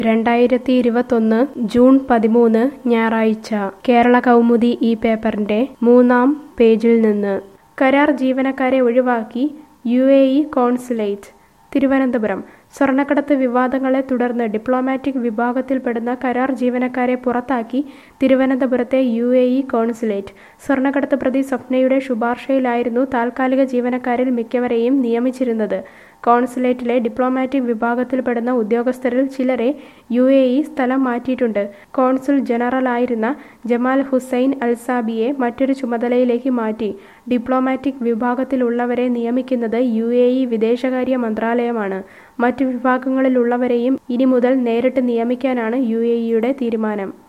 രണ്ടായിരത്തി ഇരുപത്തൊന്ന് ജൂൺ പതിമൂന്ന് ഞായറാഴ്ച കേരള കൗമുദി ഈ പേപ്പറിന്റെ മൂന്നാം പേജിൽ നിന്ന് കരാർ ജീവനക്കാരെ ഒഴിവാക്കി U A E consulate Thiruvananthapuram സ്വർണ്ണക്കടത്ത് വിവാദങ്ങളെ തുടർന്ന് ഡിപ്ലോമാറ്റിക് വിഭാഗത്തിൽപ്പെടുന്ന കരാർ ജീവനക്കാരെ പുറത്താക്കി തിരുവനന്തപുരത്തെ യു എ ഇ കോൺസുലേറ്റ് സ്വർണ്ണക്കടത്ത് പ്രതി സ്വപ്നയുടെ ശുപാർശയിലായിരുന്നു താൽക്കാലിക ജീവനക്കാരിൽ മിക്കവരെയും നിയമിച്ചിരുന്നത് കോൺസുലേറ്റിലെ ഡിപ്ലോമാറ്റിക് വിഭാഗത്തിൽപ്പെടുന്ന ഉദ്യോഗസ്ഥരിൽ ചിലരെ യു എ ഇ സ്ഥലം മാറ്റിയിട്ടുണ്ട് കോൺസുൽ ജനറലായിരുന്ന ജമാൽ ഹുസൈൻ അൽസാബിയെ മറ്റൊരു ചുമതലയിലേക്ക് മാറ്റി ഡിപ്ലോമാറ്റിക് വിഭാഗത്തിലുള്ളവരെ നിയമിക്കുന്നത് യു എ ഇ വിദേശകാര്യ മന്ത്രാലയമാണ് മറ്റു വിഭാഗങ്ങളിലുള്ളവരെയും ഇനി മുതൽ നേരിട്ട് നിയമിക്കാനാണ് യു എ ഇയുടെ തീരുമാനം